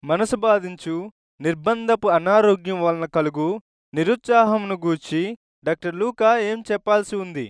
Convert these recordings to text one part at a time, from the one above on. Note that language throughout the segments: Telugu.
మనసు బాధించు నిర్బంధపు అనారోగ్యం వలన కలుగు నిరుత్సాహమును గూర్చి డాక్టర్ లూకా ఏం చెప్పాల్సి ఉంది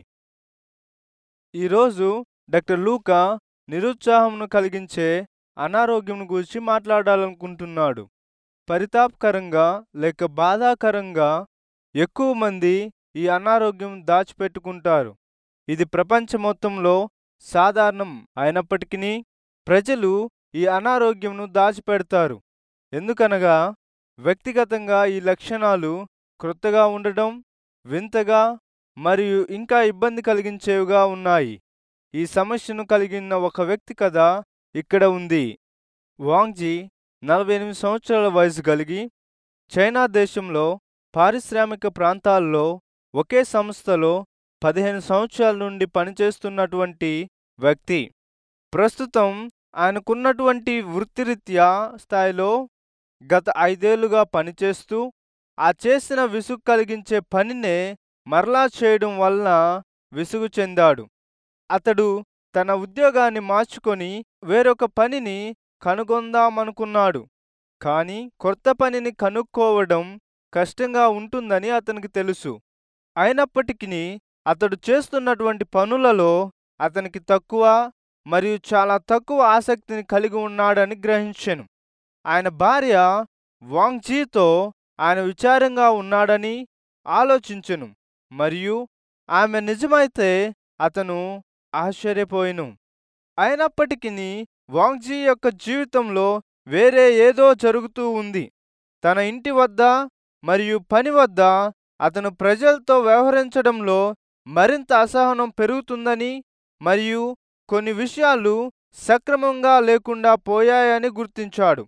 ఈరోజు డాక్టర్ లూకా నిరుత్సాహమును కలిగించే అనారోగ్యం గురించి మాట్లాడాలనుకుంటున్నాడు పరితాపకరంగా లేక బాధాకరంగా ఎక్కువ మంది ఈ అనారోగ్యం దాచిపెట్టుకుంటారు ఇది ప్రపంచ మొత్తంలో సాధారణం అయినప్పటికీ ప్రజలు ఈ అనారోగ్యంను దాచిపెడతారు ఎందుకనగా వ్యక్తిగతంగా ఈ లక్షణాలు క్రొత్తగా ఉండడం వింతగా మరియు ఇంకా ఇబ్బంది కలిగించేవిగా ఉన్నాయి ఈ సమస్యను కలిగిన ఒక వ్యక్తి కథ ఇక్కడ ఉంది వాంగ్జీ నలభై ఎనిమిది సంవత్సరాల వయసు కలిగి చైనా దేశంలో పారిశ్రామిక ప్రాంతాల్లో ఒకే సంస్థలో పదిహేను సంవత్సరాల నుండి పనిచేస్తున్నటువంటి వ్యక్తి ప్రస్తుతం ఆయనకున్నటువంటి వృత్తిరీత్యా స్థాయిలో గత ఐదేళ్లుగా పనిచేస్తూ ఆ చేసిన విసుగు కలిగించే పనినే మరలా చేయడం వలన విసుగు చెందాడు అతడు తన ఉద్యోగాన్ని మార్చుకొని వేరొక పనిని కనుగొందామనుకున్నాడు కానీ కొత్త పనిని కనుక్కోవడం కష్టంగా ఉంటుందని అతనికి తెలుసు అయినప్పటికీ అతడు చేస్తున్నటువంటి పనులలో అతనికి తక్కువ మరియు చాలా తక్కువ ఆసక్తిని కలిగి ఉన్నాడని గ్రహించాను ఆయన భార్య వాంగ్జీతో ఆయన విచారంగా ఉన్నాడని ఆలోచించెను మరియు ఆమె నిజమైతే అతను ఆశ్చర్యపోయిను అయినప్పటికీ వాంగ్జీ యొక్క జీవితంలో వేరే ఏదో జరుగుతూ ఉంది తన ఇంటి వద్ద మరియు పని వద్ద అతను ప్రజలతో వ్యవహరించడంలో మరింత అసహనం పెరుగుతుందని మరియు కొన్ని విషయాలు సక్రమంగా లేకుండా పోయాయని గుర్తించాడు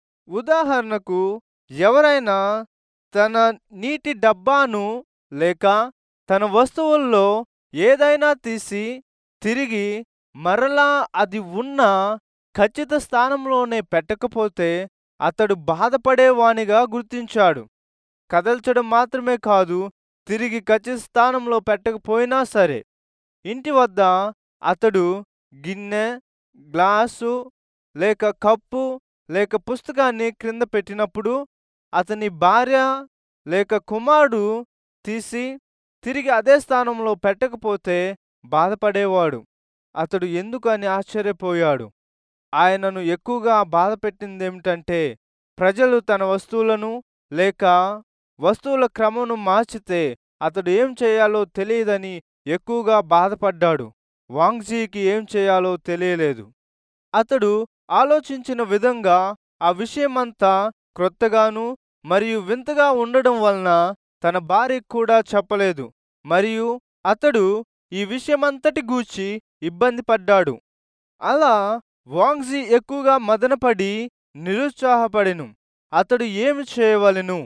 ఉదాహరణకు ఎవరైనా తన నీటి డబ్బాను లేక తన వస్తువుల్లో ఏదైనా తీసి తిరిగి మరలా అది ఉన్న ఖచ్చిత స్థానంలోనే పెట్టకపోతే అతడు బాధపడేవానిగా గుర్తించాడు కదల్చడం మాత్రమే కాదు తిరిగి ఖచ్చిత స్థానంలో పెట్టకపోయినా సరే ఇంటి వద్ద అతడు గిన్నె గ్లాసు లేక కప్పు లేక పుస్తకాన్ని క్రింద పెట్టినప్పుడు అతని భార్య లేక కుమారుడు తీసి తిరిగి అదే స్థానంలో పెట్టకపోతే బాధపడేవాడు అతడు ఎందుకని ఆశ్చర్యపోయాడు ఆయనను ఎక్కువగా బాధ పెట్టిందేమిటంటే ప్రజలు తన వస్తువులను లేక వస్తువుల క్రమను మార్చితే అతడు ఏం చేయాలో తెలియదని ఎక్కువగా బాధపడ్డాడు వాంగ్జీకి ఏం చేయాలో తెలియలేదు అతడు ఆలోచించిన విధంగా ఆ విషయమంతా క్రొత్తగాను మరియు వింతగా ఉండడం వలన తన భార్యకు కూడా చెప్పలేదు మరియు అతడు ఈ విషయమంతటి గూర్చి ఇబ్బంది పడ్డాడు అలా వాంగ్జీ ఎక్కువగా మదనపడి నిరుత్సాహపడెను అతడు ఏమి చేయవలెను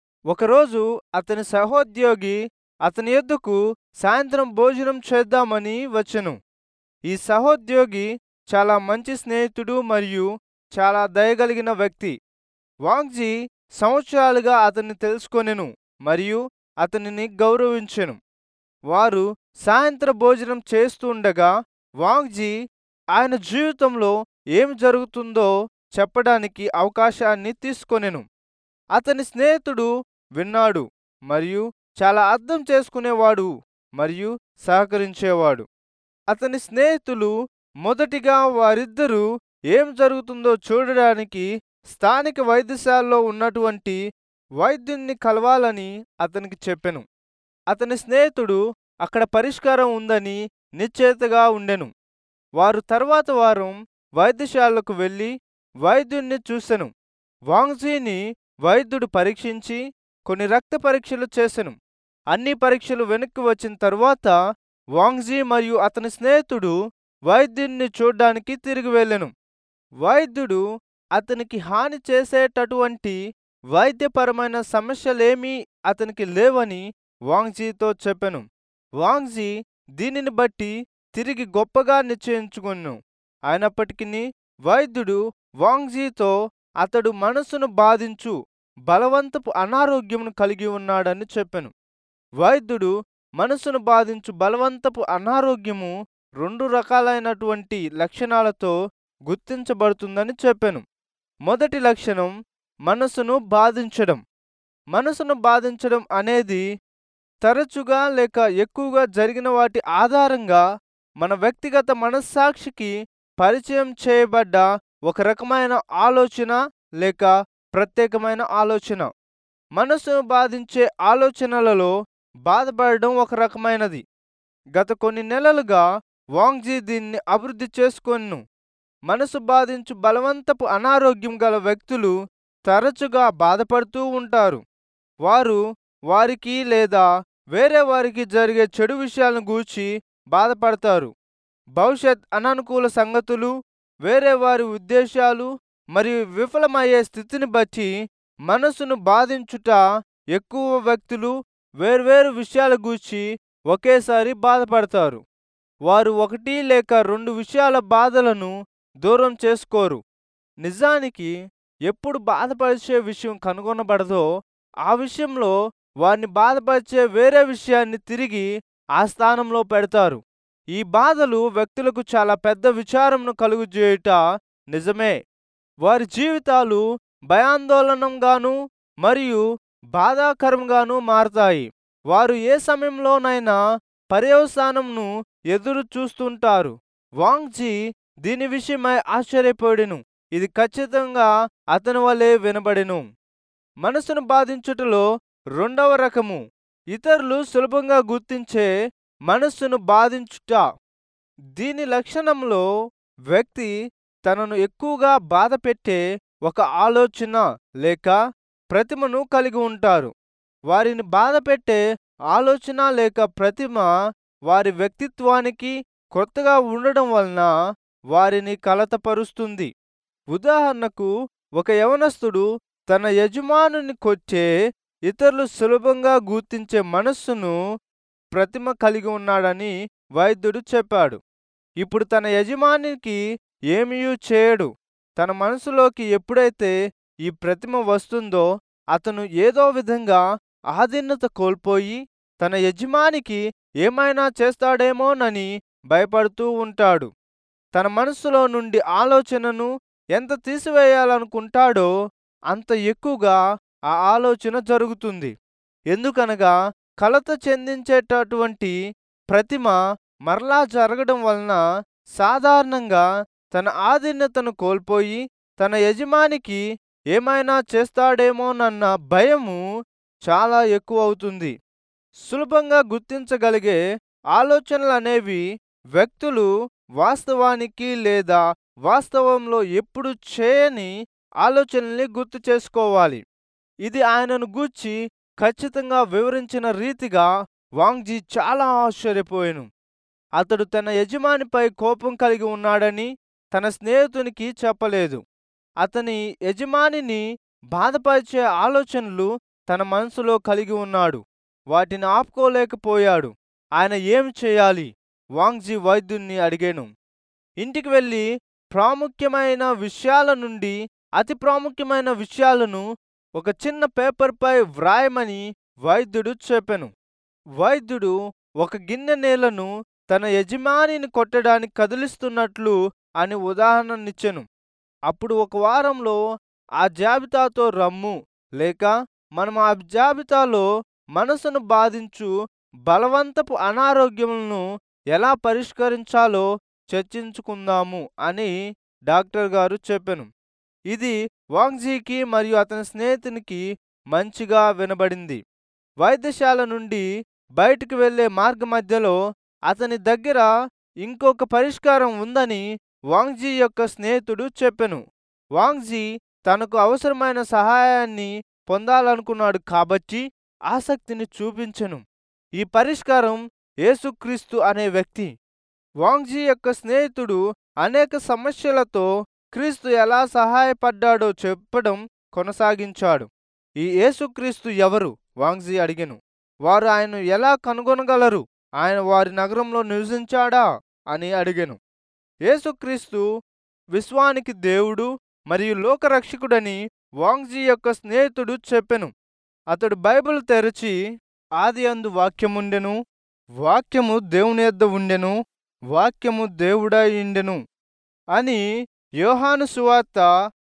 ఒకరోజు అతని సహోద్యోగి అతని యొద్దకు సాయంత్రం భోజనం చేద్దామని వచ్చెను ఈ సహోద్యోగి చాలా మంచి స్నేహితుడు మరియు చాలా దయగలిగిన వ్యక్తి వాంగ్జీ సంవత్సరాలుగా అతన్ని తెలుసుకొనెను మరియు అతనిని గౌరవించెను వారు సాయంత్ర భోజనం చేస్తుండగా వాంగ్జీ ఆయన జీవితంలో ఏం జరుగుతుందో చెప్పడానికి అవకాశాన్ని తీసుకొనెను అతని స్నేహితుడు విన్నాడు మరియు చాలా అర్థం చేసుకునేవాడు మరియు సహకరించేవాడు అతని స్నేహితులు మొదటిగా వారిద్దరూ ఏం జరుగుతుందో చూడడానికి స్థానిక వైద్యశాలలో ఉన్నటువంటి వైద్యుణ్ణి కలవాలని అతనికి చెప్పెను అతని స్నేహితుడు అక్కడ పరిష్కారం ఉందని నిశ్చేతగా ఉండెను వారు తర్వాత వారం వైద్యశాలకు వెళ్ళి వైద్యుణ్ణి చూసెను వాంగ్జీని వైద్యుడు పరీక్షించి కొన్ని రక్త పరీక్షలు చేసెను అన్ని పరీక్షలు వెనక్కి వచ్చిన తర్వాత వాంగ్జీ మరియు అతని స్నేహితుడు వైద్యుణ్ణి చూడ్డానికి తిరిగి వెళ్ళెను వైద్యుడు అతనికి హాని చేసేటటువంటి వైద్యపరమైన సమస్యలేమీ అతనికి లేవని వాంగ్జీతో చెప్పెను వాంగ్జీ దీనిని బట్టి తిరిగి గొప్పగా నిశ్చయించుకొను అయినప్పటికీ వైద్యుడు వాంగ్జీతో అతడు మనసును బాధించు బలవంతపు అనారోగ్యమును కలిగి ఉన్నాడని చెప్పెను వైద్యుడు మనసును బాధించు బలవంతపు అనారోగ్యము రెండు రకాలైనటువంటి లక్షణాలతో గుర్తించబడుతుందని చెప్పెను మొదటి లక్షణం మనసును బాధించడం మనసును బాధించడం అనేది తరచుగా లేక ఎక్కువగా జరిగిన వాటి ఆధారంగా మన వ్యక్తిగత మనస్సాక్షికి పరిచయం చేయబడ్డ ఒక రకమైన ఆలోచన లేక ప్రత్యేకమైన ఆలోచన మనసును బాధించే ఆలోచనలలో బాధపడడం ఒక రకమైనది గత కొన్ని నెలలుగా వాంగ్జీ దీన్ని అభివృద్ధి చేసుకొన్ను మనసు బాధించు బలవంతపు అనారోగ్యం గల వ్యక్తులు తరచుగా బాధపడుతూ ఉంటారు వారు వారికి లేదా వేరే వారికి జరిగే చెడు విషయాలను గూర్చి బాధపడతారు భవిష్యత్ అననుకూల సంగతులు వేరే వారి ఉద్దేశాలు మరియు విఫలమయ్యే స్థితిని బట్టి మనసును బాధించుట ఎక్కువ వ్యక్తులు వేర్వేరు విషయాల గూర్చి ఒకేసారి బాధపడతారు వారు ఒకటి లేక రెండు విషయాల బాధలను దూరం చేసుకోరు నిజానికి ఎప్పుడు బాధపరిచే విషయం కనుగొనబడదో ఆ విషయంలో వారిని బాధపరిచే వేరే విషయాన్ని తిరిగి ఆ స్థానంలో పెడతారు ఈ బాధలు వ్యక్తులకు చాలా పెద్ద విచారంను కలుగుజేయుట నిజమే వారి జీవితాలు భయాందోళనంగాను మరియు బాధాకరంగాను మారతాయి వారు ఏ సమయంలోనైనా పర్యవసానంను ఎదురు చూస్తుంటారు వాంగ్జీ దీని విషయమై ఆశ్చర్యపోడెను ఇది ఖచ్చితంగా అతని వలె వినబడెను మనసును బాధించుటలో రెండవ రకము ఇతరులు సులభంగా గుర్తించే మనస్సును బాధించుట దీని లక్షణంలో వ్యక్తి తనను ఎక్కువగా బాధ పెట్టే ఒక ఆలోచన లేక ప్రతిమను కలిగి ఉంటారు వారిని బాధ పెట్టే ఆలోచన లేక ప్రతిమ వారి వ్యక్తిత్వానికి కొత్తగా ఉండడం వలన వారిని కలతపరుస్తుంది ఉదాహరణకు ఒక యవనస్తుడు తన యజమానుని కొచ్చే ఇతరులు సులభంగా గుర్తించే మనస్సును ప్రతిమ కలిగి ఉన్నాడని వైద్యుడు చెప్పాడు ఇప్పుడు తన యజమానికి ఏమీ చేయడు తన మనసులోకి ఎప్పుడైతే ఈ ప్రతిమ వస్తుందో అతను ఏదో విధంగా ఆధీనత కోల్పోయి తన యజమానికి ఏమైనా చేస్తాడేమోనని భయపడుతూ ఉంటాడు తన మనసులో నుండి ఆలోచనను ఎంత తీసివేయాలనుకుంటాడో అంత ఎక్కువగా ఆ ఆలోచన జరుగుతుంది ఎందుకనగా కలత చెందించేటటువంటి ప్రతిమ మరలా జరగడం వలన సాధారణంగా తన ఆధీనతను కోల్పోయి తన యజమానికి ఏమైనా చేస్తాడేమోనన్న భయము చాలా ఎక్కువ అవుతుంది సులభంగా గుర్తించగలిగే ఆలోచనలు అనేవి వ్యక్తులు వాస్తవానికి లేదా వాస్తవంలో ఎప్పుడు చేయని ఆలోచనల్ని గుర్తు చేసుకోవాలి ఇది ఆయనను గూర్చి ఖచ్చితంగా వివరించిన రీతిగా వాంగ్జీ చాలా ఆశ్చర్యపోయాను అతడు తన యజమానిపై కోపం కలిగి ఉన్నాడని తన స్నేహితునికి చెప్పలేదు అతని యజమానిని బాధపరిచే ఆలోచనలు తన మనసులో కలిగి ఉన్నాడు వాటిని ఆపుకోలేకపోయాడు ఆయన ఏం చేయాలి వాంగ్జీ వైద్యుణ్ణి అడిగాను ఇంటికి వెళ్ళి ప్రాముఖ్యమైన విషయాల నుండి అతి ప్రాముఖ్యమైన విషయాలను ఒక చిన్న పేపర్పై వ్రాయమని వైద్యుడు చెప్పాను వైద్యుడు ఒక గిన్నె నేలను తన యజమానిని కొట్టడానికి కదిలిస్తున్నట్లు అని ఉదాహరణనిచ్చెను అప్పుడు ఒక వారంలో ఆ జాబితాతో రమ్ము లేక మనం ఆ జాబితాలో మనసును బాధించు బలవంతపు అనారోగ్యములను ఎలా పరిష్కరించాలో చర్చించుకుందాము అని డాక్టర్ గారు చెప్పాను ఇది వాంగ్జీకి మరియు అతని స్నేహితునికి మంచిగా వినబడింది వైద్యశాల నుండి బయటికి వెళ్లే మార్గ మధ్యలో అతని దగ్గర ఇంకొక పరిష్కారం ఉందని వాంగ్జీ యొక్క స్నేహితుడు చెప్పెను వాంగ్జీ తనకు అవసరమైన సహాయాన్ని పొందాలనుకున్నాడు కాబట్టి ఆసక్తిని చూపించెను ఈ పరిష్కారం యేసుక్రీస్తు అనే వ్యక్తి వాంగ్జీ యొక్క స్నేహితుడు అనేక సమస్యలతో క్రీస్తు ఎలా సహాయపడ్డాడో చెప్పడం కొనసాగించాడు ఈ యేసుక్రీస్తు ఎవరు వాంగ్జీ అడిగెను వారు ఆయన్ను ఎలా కనుగొనగలరు ఆయన వారి నగరంలో నివసించాడా అని అడిగెను యేసుక్రీస్తు విశ్వానికి దేవుడు మరియు లోకరక్షకుడని వాంగ్జీ యొక్క స్నేహితుడు చెప్పెను అతడు బైబిల్ తెరచి ఆది అందు వాక్యముండెను వాక్యము దేవుని యొద్ద ఉండెను వాక్యము దేవుడై ఉండెను అని యోహాను సువార్త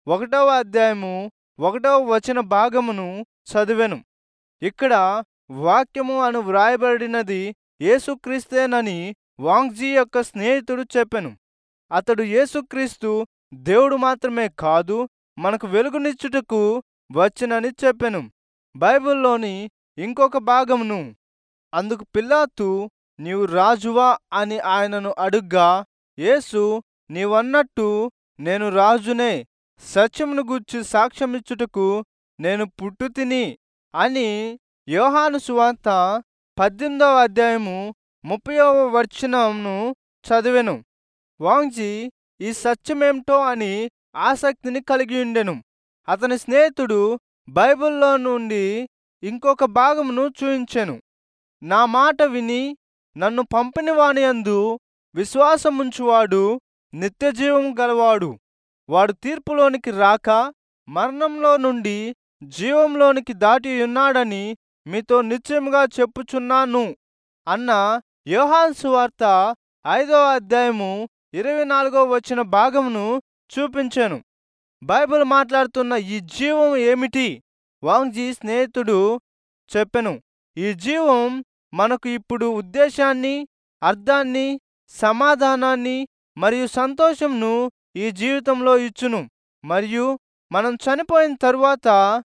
ఒకటవ అధ్యాయము ఒకటవ వచన భాగమును చదివెను ఇక్కడ వాక్యము అను వ్రాయబడినది యేసుక్రీస్తేనని వాంగ్జీ యొక్క స్నేహితుడు చెప్పెను అతడు యేసుక్రీస్తు దేవుడు మాత్రమే కాదు మనకు వెలుగునిచ్చుటకు వచ్చనని చెప్పెను బైబిల్లోని ఇంకొక భాగమును అందుకు పిల్లాతు నీవు రాజువా అని ఆయనను అడుగ్గా యేసు నీవన్నట్టు నేను రాజునే సత్యమును గూర్చి సాక్ష్యమిచ్చుటకు నేను పుట్టు తిని అని యోహాను సువార్త పద్దెనిమిదవ అధ్యాయము ముప్పైవ వచనమును చదివెను వాంగ్జీ ఈ సత్యమేమిటో అని ఆసక్తిని కలిగి ఉండెను అతని స్నేహితుడు బైబిల్లో నుండి ఇంకొక భాగమును చూయించెను నా మాట విని నన్ను పంపిన వాని యందు విశ్వాసముంచువాడు నిత్యజీవం గలవాడు వాడు తీర్పులోనికి రాక మరణంలో నుండి జీవంలోనికి దాటి ఉన్నాడని మీతో నిశ్చయముగా చెప్పుచున్నాను అన్న యోహాన్ సువార్త ఐదో అధ్యాయము ఇరవై నాలుగో వచ్చిన భాగమును చూపించాను బైబిల్ మాట్లాడుతున్న ఈ జీవం ఏమిటి వాంగ్జీ స్నేహితుడు చెప్పెను ఈ జీవం మనకు ఇప్పుడు ఉద్దేశాన్ని అర్థాన్ని సమాధానాన్ని మరియు సంతోషంను ఈ జీవితంలో ఇచ్చును మరియు మనం చనిపోయిన తరువాత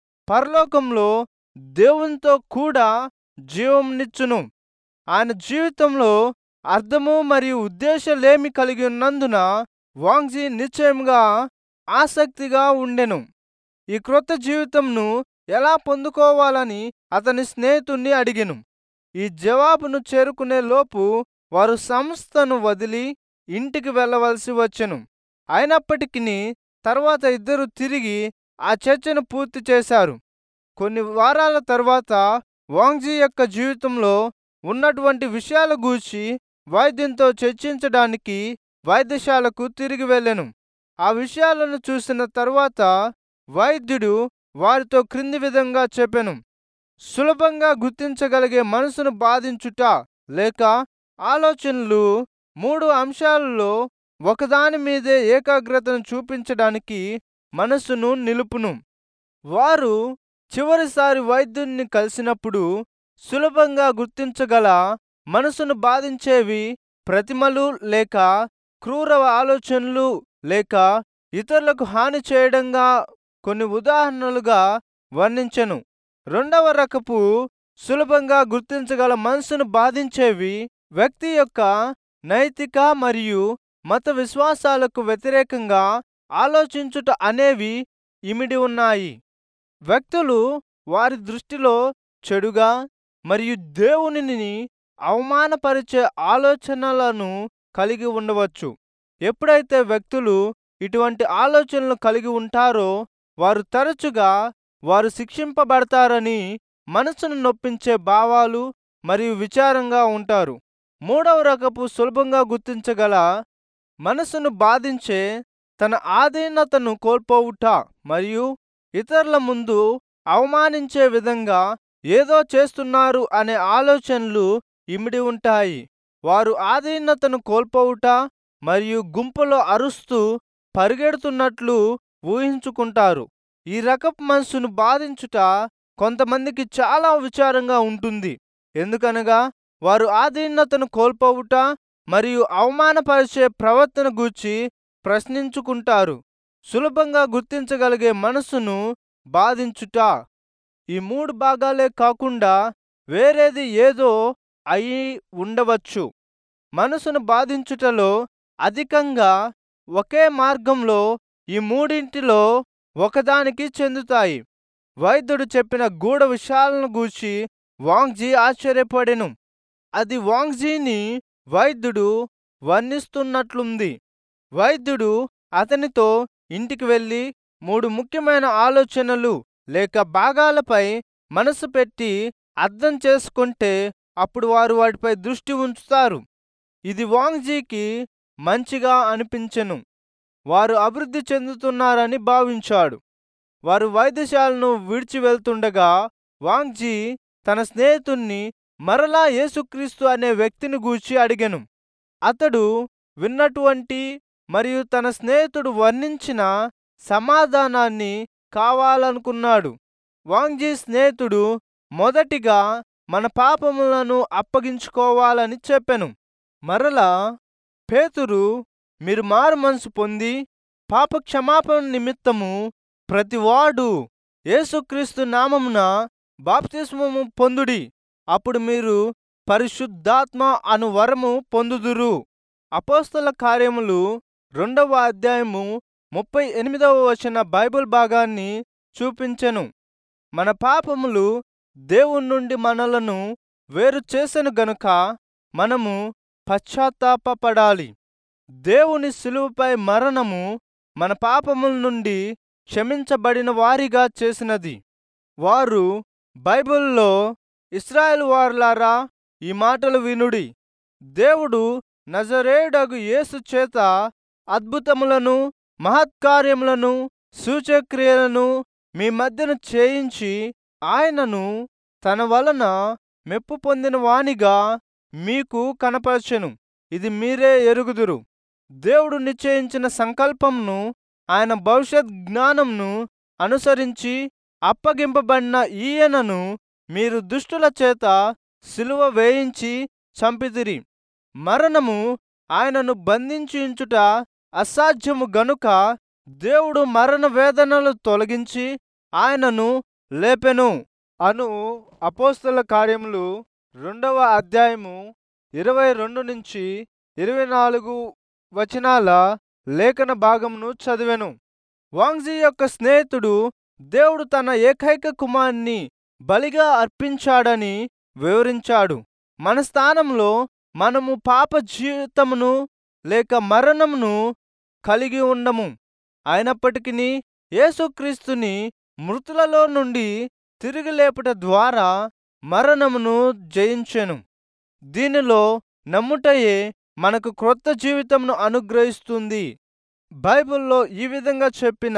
పరలోకంలో దేవునితో కూడా జీవంనిచ్చును ఆయన జీవితంలో అర్థము మరియు ఉద్దేశాలేమి కలిగి ఉన్నందున వాంగ్జీ నిశ్చయంగా ఆసక్తిగా ఉండెను ఈ క్రొత్త జీవితంను ఎలా పొందుకోవాలని అతని స్నేహితుణ్ణి అడిగెను ఈ జవాబును చేరుకునే లోపు వారు సంస్థను వదిలి ఇంటికి వెళ్ళవలసి వచ్చెను అయినప్పటికీ తర్వాత ఇద్దరు తిరిగి ఆ చర్చను పూర్తి చేశారు కొన్ని వారాల తర్వాత వాంగ్జీ యొక్క జీవితంలో ఉన్నటువంటి విషయాల గూర్చి వైద్యంతో చర్చించడానికి వైద్యశాలకు తిరిగి వెళ్ళెను ఆ విషయాలను చూసిన తరువాత వైద్యుడు వారితో క్రింది విధంగా చెప్పెను సులభంగా గుర్తించగలిగే మనసును బాధించుట లేక ఆలోచనలు మూడు అంశాలలో ఒకదాని మీదే ఏకాగ్రతను చూపించడానికి మనస్సును నిలుపును వారు చివరిసారి వైద్యుణ్ణి కలిసినప్పుడు సులభంగా గుర్తించగల మనసును బాధించేవి ప్రతిమలు లేక క్రూర ఆలోచనలు లేక ఇతరులకు హాని చేయడంగా కొన్ని ఉదాహరణలుగా వర్ణించెను రెండవ రకపు సులభంగా గుర్తించగల మనసును బాధించేవి వ్యక్తి యొక్క నైతిక మరియు మత విశ్వాసాలకు వ్యతిరేకంగా ఆలోచించుట అనేవి ఇమిడి ఉన్నాయి వ్యక్తులు వారి దృష్టిలో చెడుగా మరియు దేవునిని అవమానపరిచే ఆలోచనలను కలిగి ఉండవచ్చు ఎప్పుడైతే వ్యక్తులు ఇటువంటి ఆలోచనలు కలిగి ఉంటారో వారు తరచుగా వారు శిక్షింపబడతారని మనసును నొప్పించే భావాలు మరియు విచారంగా ఉంటారు మూడవ రకపు సులభంగా గుర్తించగల మనసును బాధించే తన ఆధీనతను కోల్పోవుట మరియు ఇతరుల ముందు అవమానించే విధంగా ఏదో చేస్తున్నారు అనే ఆలోచనలు ఇమిడి ఉంటాయి వారు ఆధీనతను కోల్పోవుట మరియు గుంపులో అరుస్తూ పరిగెడుతున్నట్లు ఊహించుకుంటారు ఈ రకపు మనసును బాధించుట కొంతమందికి చాలా విచారంగా ఉంటుంది ఎందుకనగా వారు ఆధీనతను కోల్పోవుట మరియు అవమానపరిచే ప్రవర్తన గూర్చి ప్రశ్నించుకుంటారు సులభంగా గుర్తించగలిగే మనసును బాధించుట ఈ మూడు భాగాలే కాకుండా వేరేది ఏదో అయి ఉండవచ్చు మనసును బాధించుటలో అధికంగా ఒకే మార్గంలో ఈ మూడింటిలో ఒకదానికి చెందుతాయి వైద్యుడు చెప్పిన గూఢ విషయాలను గూర్చి వాంగ్జీ ఆశ్చర్యపడెను అది వాంగ్జీని వైద్యుడు వర్ణిస్తున్నట్లుంది వైద్యుడు అతనితో ఇంటికి వెళ్ళి మూడు ముఖ్యమైన ఆలోచనలు లేక భాగాలపై మనసు పెట్టి అర్థం చేసుకుంటే అప్పుడు వారు వాటిపై దృష్టి ఉంచుతారు ఇది వాంగ్జీకి మంచిగా అనిపించెను వారు అభివృద్ధి చెందుతున్నారని భావించాడు వారు వైద్యశాలను విడిచి వెళ్తుండగా వాంగ్జీ తన స్నేహితుణ్ణి మరలా యేసుక్రీస్తు అనే వ్యక్తిని గూర్చి అడిగెను అతడు విన్నటువంటి మరియు తన స్నేహితుడు వర్ణించిన సమాధానాన్ని కావాలనుకున్నాడు వాంగ్జీ స్నేహితుడు మొదటిగా మన పాపములను అప్పగించుకోవాలని చెప్పెను మరలా పేతురు మీరు మారు మనసు పొంది పాప క్షమాపణ నిమిత్తము ప్రతివాడు యేసుక్రీస్తు నామమున బాప్తిస్మము పొందుడి అప్పుడు మీరు పరిశుద్ధాత్మ అను వరము పొందుదురు అపోస్తల కార్యములు రెండవ అధ్యాయము ముప్పై ఎనిమిదవ వచన బైబిల్ భాగాన్ని చూపించెను మన పాపములు దేవుని నుండి మనలను వేరు చేసెను గనుక మనము పశ్చాత్తాపపడాలి దేవుని శిలువపై మరణము మన పాపముల నుండి క్షమించబడిన వారిగా చేసినది వారు బైబిల్లో ఇస్రాయేల్ వారులారా ఈ మాటలు వినుడి దేవుడు నజరేడగు యేసు చేత అద్భుతములను మహత్కార్యములను సూచక్రియలను మీ మధ్యన చేయించి ఆయనను తన వలన మెప్పు పొందిన వానిగా మీకు కనపరచెను ఇది మీరే ఎరుగుదురు దేవుడు నిశ్చయించిన సంకల్పంను ఆయన భవిష్యత్ జ్ఞానంను అనుసరించి అప్పగింపబడిన ఈయనను మీరు దుష్టుల చేత సిలువ వేయించి చంపితిరి మరణము ఆయనను బంధించి ఉంచుట అసాధ్యము గనుక దేవుడు మరణ వేదనలు తొలగించి ఆయనను లేపెను అను అపోస్తల కార్యములు రెండవ అధ్యాయము ఇరవై రెండు నుంచి ఇరవై నాలుగు వచనాల లేఖన భాగమును చదివెను వాంగ్జీ యొక్క స్నేహితుడు దేవుడు తన ఏకైక కుమార్ని బలిగా అర్పించాడని వివరించాడు మన స్థానంలో మనము పాప జీవితమును లేక మరణమును కలిగి ఉండము అయినప్పటికీ యేసుక్రీస్తుని మృతులలో నుండి తిరిగి లేపుట ద్వారా మరణమును జయించెను దీనిలో నమ్ముటయే మనకు క్రొత్త జీవితంను అనుగ్రహిస్తుంది బైబిల్లో ఈ విధంగా చెప్పిన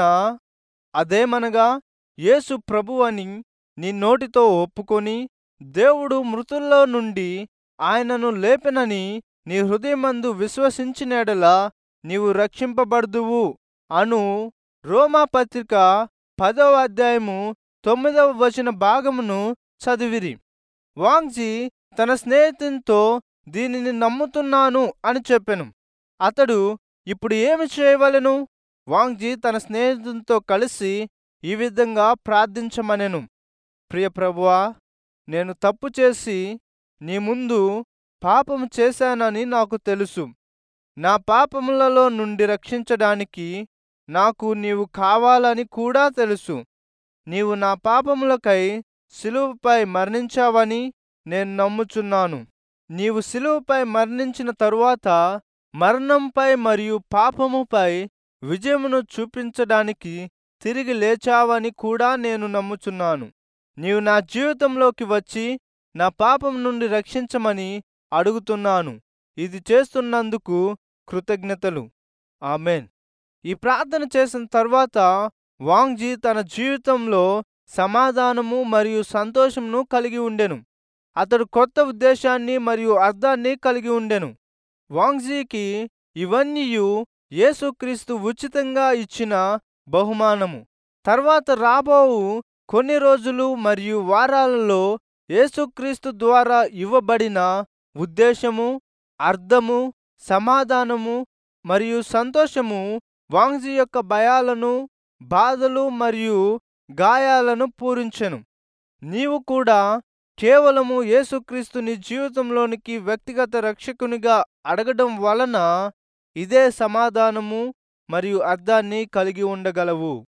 అదేమనగా యేసు ప్రభు అని నీ నోటితో ఒప్పుకొని దేవుడు మృతుల్లో నుండి ఆయనను లేపెనని నీ హృదయమందు విశ్వసించినెడలా నీవు రక్షింపబడుదువు అను రోమా పత్రిక పదవ అధ్యాయము తొమ్మిదవ వచన భాగమును చదివిరి వాంగ్జీ తన స్నేహితునితో దీనిని నమ్ముతున్నాను అని చెప్పెను అతడు ఇప్పుడు ఏమి చేయవలెను వాంగ్జీ తన స్నేహితునితో కలిసి ఈ విధంగా ప్రార్థించమనెను ప్రియ ప్రభువా నేను తప్పు చేసి నీ ముందు పాపము చేశానని నాకు తెలుసు నా పాపములలో నుండి రక్షించడానికి నాకు నీవు కావాలని కూడా తెలుసు నీవు నా పాపములకై సిలువపై మరణించావని నేను నమ్ముచున్నాను నీవు సిలువపై మరణించిన తరువాత మరణంపై మరియు పాపముపై విజయమును చూపించడానికి తిరిగి లేచావని కూడా నేను నమ్ముచున్నాను నీవు నా జీవితంలోకి వచ్చి నా పాపం నుండి రక్షించమని అడుగుతున్నాను ఇది చేస్తున్నందుకు కృతజ్ఞతలు ఆమెన్ ఈ ప్రార్థన చేసిన తర్వాత వాంగ్జీ తన జీవితంలో సమాధానము మరియు సంతోషమును కలిగి ఉండెను అతడు కొత్త ఉద్దేశాన్ని మరియు అర్థాన్ని కలిగి ఉండెను వాంగ్జీకి ఇవన్నీ యేసుక్రీస్తు ఉచితంగా ఇచ్చిన బహుమానము తర్వాత రాబోవు కొన్ని రోజులు మరియు వారాలలో యేసుక్రీస్తు ద్వారా ఇవ్వబడిన ఉద్దేశము అర్థము సమాధానము మరియు సంతోషము వాంగ్జీ యొక్క భయాలను బాధలు మరియు గాయాలను పూరించెను నీవు కూడా కేవలము యేసుక్రీస్తు నీ జీవితంలోనికి వ్యక్తిగత రక్షకునిగా అడగడం వలన ఇదే సమాధానము మరియు అర్థాన్ని కలిగి ఉండగలవు